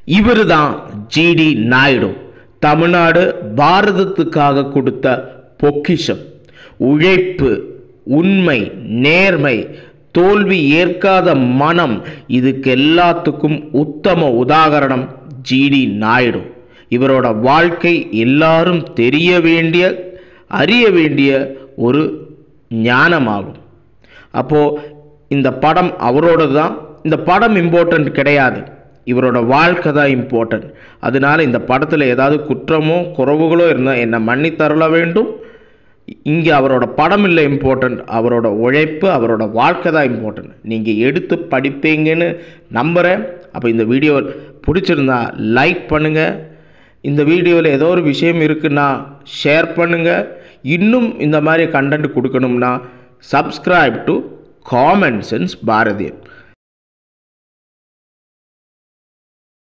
இவர் தான் ஜிடி நாயுடு தமிழ்நாடு பாரதத்துக்காக கொடுத்த பொக்கிஷம் உழைப்பு உண்மை நேர்மை தோல்வி ஏற்காத மனம் இதுக்கு எல்லாத்துக்கும் உத்தம உதாகரணம் ஜிடி நாயுடு இவரோட வாழ்க்கை எல்லாரும் தெரிய வேண்டிய அறிய வேண்டிய ஒரு ஞானமாகும் அப்போது இந்த படம் அவரோட தான் இந்த படம் இம்பார்ட்டண்ட் கிடையாது இவரோட வாழ்க்கை தான் இம்பார்ட்டன்ட் அதனால இந்த படத்தில் ஏதாவது குற்றமோ குறவுகளோ இருந்தால் என்னை மன்னித்தரல வேண்டும் இங்கே அவரோட படம் இல்லை இம்பார்ட்டண்ட் அவரோட உழைப்பு அவரோட வாழ்க்கை தான் இம்பார்ட்டன்ட் நீங்கள் எடுத்து படிப்பீங்கன்னு நம்புகிறேன் அப்போ இந்த வீடியோ பிடிச்சிருந்தா லைக் பண்ணுங்கள் இந்த வீடியோவில் ஏதோ ஒரு விஷயம் இருக்குன்னா ஷேர் பண்ணுங்கள் இன்னும் இந்த மாதிரி கண்டென்ட் கொடுக்கணும்னா சப்ஸ்கிரைப் டு காமன் சென்ஸ் பாரதியன்